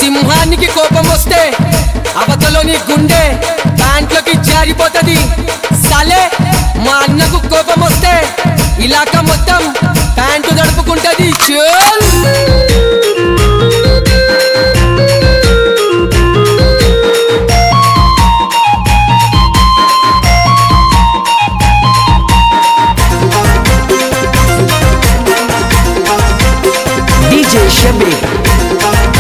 సింహానికి కోపం వస్తే అవతలోని గుండె ప్యాంట్లోకి జారిపోతది సలే మా అన్నకు కోపం వస్తే ఇలాక మొత్తం ప్యాంటు దడుపుకుంటది చోల్ DJ Shabir.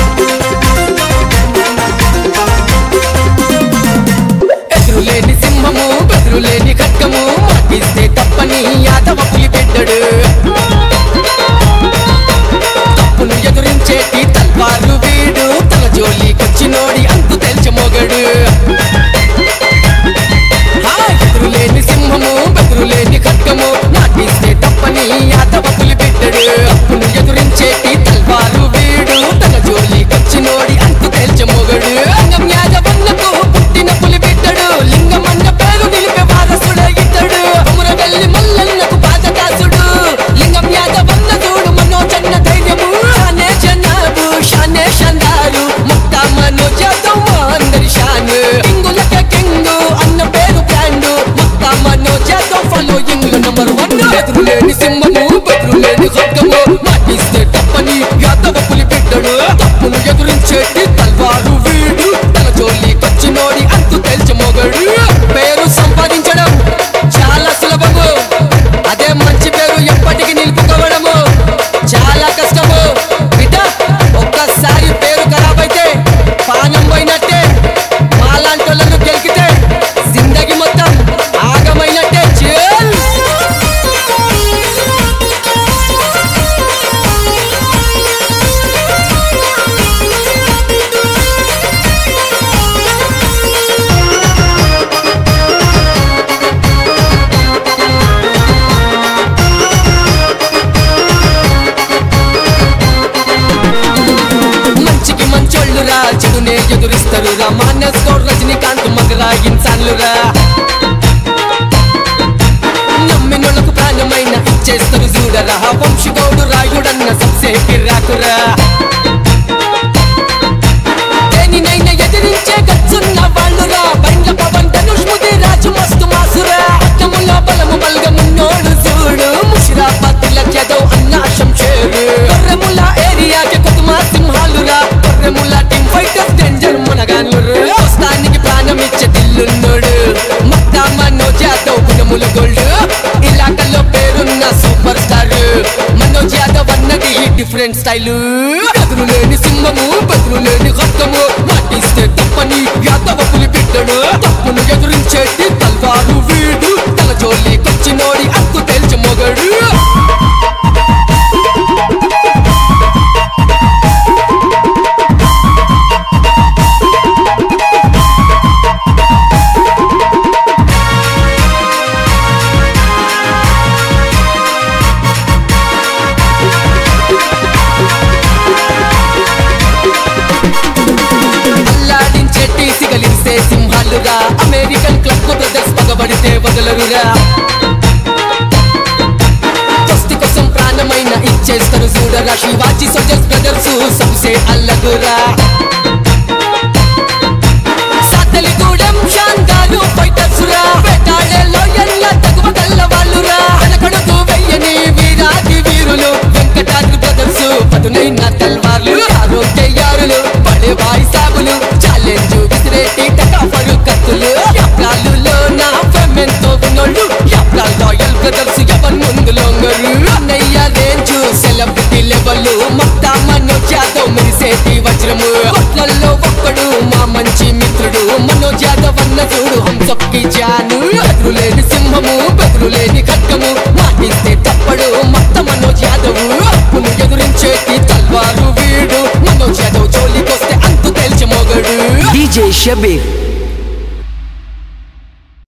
ఎదురులేని సింహము బెదురులేని ఖడ్గము మాటిస్తే తప్పని యాదవ పులి పెట్టడు తప్పును ఎదురించేటి తల్వారు వీడు తన జోలికొచ్చినోడి అంతు తెల్చమోగడు హా, ఎదురులేని సింహము బెదురులేని ఖడ్గము నాటిస్తే తప్పని యాదవ పులి పెట్టడు తప్పును ఎదురించేటి తల్వారు వీడు తన జోలికొచ్చినోడి అంతు తెల్చమోగడు లింగం యాదవన్నకు పుట్టిన పులి బిడ్డడు లింగం అన్న పేరు నిలిపే వారసుడే ఇద్దడు అముర వెళ్ళి మల్లన్నకు పాదదాసుడు లింగం యాదవన్న చూడు మనోజన్న ధైర్యము షానే జనాబు షానే షందారు ముక్త మనోజ్ యాదవ్ మా అందరి షాన్ కింగులక కింగు అన్న పేరు బ్రాండు ముక్త మనోజ్ యాదవ్ ఫాలోయింగ్ లో నంబర్ వన్ ఎదురులేని సింహము బెదురులేని ఖడ్గము మాటిస్తే తప్పని యాదవ పులి బిడ్డడు తప్పును ఎదురించేటి తల్వారు వీడు తన జోలి కొచ్చినోడి అంతు తెల్చమోగడు పేరు సంపాదించడం చాలా సులభము అదే మంచి పేరు ఎప్పటికీ నిలుపుకోవడము చాలా కష్టము బిడ్డ ఒక్కసారి పేరు ఖరాబ్ అయితే పానం పోయినట్టే మాలాంటోళ్ళను గెలికితే జిందగీ మొత్తం ఆగమైనట్టే చేల్ మంచికి మంచోళ్ళు రా చెడునే ఎదురిస్తారు రా మానస్ గౌడ్ రజనీకాంత్ మగరా ఇన్సాన్లు రా నమ్మినోళ్ళకు ప్రాణమైన ఇచ్చేస్తారు చూడరా వంశగౌడు రాయుడన్న సబ్సే కిరాకురా దేనినైనా ఎదిరించే గచ్చున్న వాళ్ళురా బండ్ల పవన్ ధనుష్ ముది రాజు మస్తు మాసురా అట్టముల బలము బల్గమున్నోడు చూడు ముషిరాబాద్ తిలక్ యాదవ్ అన్న శంషేరు కొర్రెముల ఏరియాకి కొద్దిమా సింహాలురా కొర్రెముల టీమ్ ఫైటర్స్ డేంజర్ మునగానురు దోస్తానికి ప్రాణం ఇచ్చే దిల్లున్నోడు మక్తా మనోజ్ యాదవ్ గుణముల గోల్డ్ ఇలాకల్లో పేరున్న సూపర్ స్టార్ మనోజ్ యాదవ్ అన్నది డిఫరెంట్ స్టైల్ బెదురులేని సింహము బెదురులేని ఖడ్గము మాటిస్తే తప్పని యాదవ పులి బిడ్డడు తప్పును ఎదురించేటి తల్వారు వీడు తన జోలి కొచ్చినోడి అంతు తేల్చి మొగడు అల్లాడించేటి సిగలిసే సింహాలుగా అమెరికన్ క్లబ్ బ్రదర్స్ పగబడితే వదలరురా దోస్తి కోసం ప్రాణమైన ఇచ్చేస్తారు చూడరా శివాజీ సోల్జర్స్ బ్రదర్స్ సబ్సే అల్లగురా సాతలిగూడెం షాంగారు ఫైటర్స్ రా వేటాడే లోయల్ల తగువ గల్ల వాళ్ళురా వెనకడుగు వెయ్యని వీరాది వీరులు వెంకటాద్రి బ్రదర్స్ పదునైన తల్వార్లు ఆరోగ్య యారులు పడే బాయ్ సాబులు ఛాలెంజ్ విసిరేటి టకాఫరు కత్తులు యాప్రాలులో నా ఫెమెంతో వినోళ్ళు యాప్రాల్ రాయల్ బ్రదర్స్ ఎవరి ముందు లొంగరు అన్నయ్య range celebrity level Makta Manoj Yadav మెరిసేటి వజ్రము కొట్లల్లో ఒక్కడు మా మంచి మిత్రుడు మనోజ్ యాదవ్ అన్న చూడు హంసక్కి జాను ఎదురులేని సింహము బెదురులేని ఖడ్గము మాటిస్తే తప్పడు మత్త మనోజ్ యాదవ్ అప్పును ఎదురించేటి తల్వారు వీడు మనోజ్ యాదవ్ జోలికొస్తే అంతు తేల్చి మొగడు DJ Shabir.